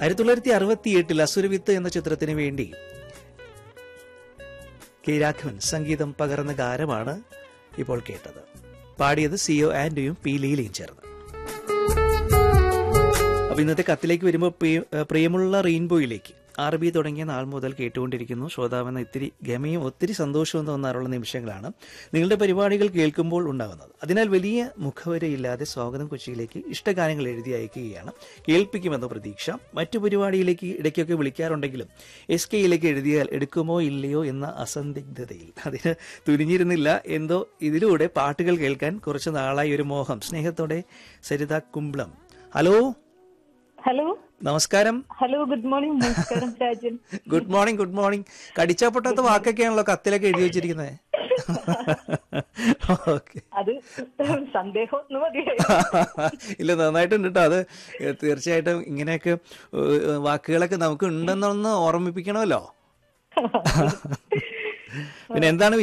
ആയിരത്തി തൊള്ളായിരത്തി അറുപത്തി എട്ടിൽ അസുരവിത്ത് എന്ന ചിത്രത്തിന് വേണ്ടി കെ രാഘവൻ സംഗീതം പകർന്ന ഗാനമാണ് ഇപ്പോൾ കേട്ടത് പാടിയത് സിഒ ആന്റണിയും പി ലീലയും ചേർന്ന് അപ്പൊ ഇന്നത്തെ കത്തിലേക്ക് വരുമ്പോൾ പ്രിയ- ഏഹ് പ്രിയമുള്ള റെയിൻബോയിലേക്ക് ആർ ബി തുടങ്ങിയ നാൾ മുതൽ കേട്ടുകൊണ്ടിരിക്കുന്നു ശ്രോതാവെന്ന ഇത്തിരി ഗമയും ഒത്തിരി സന്തോഷവും തോന്നാറുള്ള നിമിഷങ്ങളാണ് നിങ്ങളുടെ പരിപാടികൾ കേൾക്കുമ്പോൾ ഉണ്ടാകുന്നത് അതിനാൽ വലിയ മുഖവരയില്ലാതെ സ്വാഗതം കൊച്ചിയിലേക്ക് ഇഷ്ടഗാനങ്ങൾ എഴുതി അയക്കുകയാണ് കേൾപ്പിക്കുമെന്ന പ്രതീക്ഷ മറ്റു പരിപാടിയിലേക്ക് ഇടയ്ക്കൊക്കെ വിളിക്കാറുണ്ടെങ്കിലും എസ് കെയിലേക്ക് എഴുതിയാൽ എടുക്കുമോ ഇല്ലയോ എന്ന അസന്ദിഗ്ധതയിൽ അതിന് തുനിഞ്ഞിരുന്നില്ല എന്തോ ഇതിലൂടെ പാട്ടുകൾ കേൾക്കാൻ കുറച്ച് നാളായി ഒരു മോഹം സ്നേഹത്തോടെ സരിത കുംബ്ളം ഹലോ ഹലോ നമസ്കാരം ഹലോ ഗുഡ് മോർണിംഗ് നമസ്കാരം Rajan good morning good morning കടിച്ചാ പൊട്ടാത്ത വാക്കൊക്കെയാണല്ലോ കത്തിലൊക്കെ എഴുതി വെച്ചിരിക്കുന്നത് ഓക്കെ അത് സന്ദേഹം ഒന്ന് മതിയായി ഇല്ല നന്നായിട്ടുണ്ട് കേട്ടോ അത് തീർച്ചയായിട്ടും ഇങ്ങനെയൊക്കെ ഏഹ്, വാക്കുകളൊക്കെ നമുക്ക് ഉണ്ടെന്നൊന്ന് ഓർമ്മിപ്പിക്കണമല്ലോ പിന്നെ എന്താണ്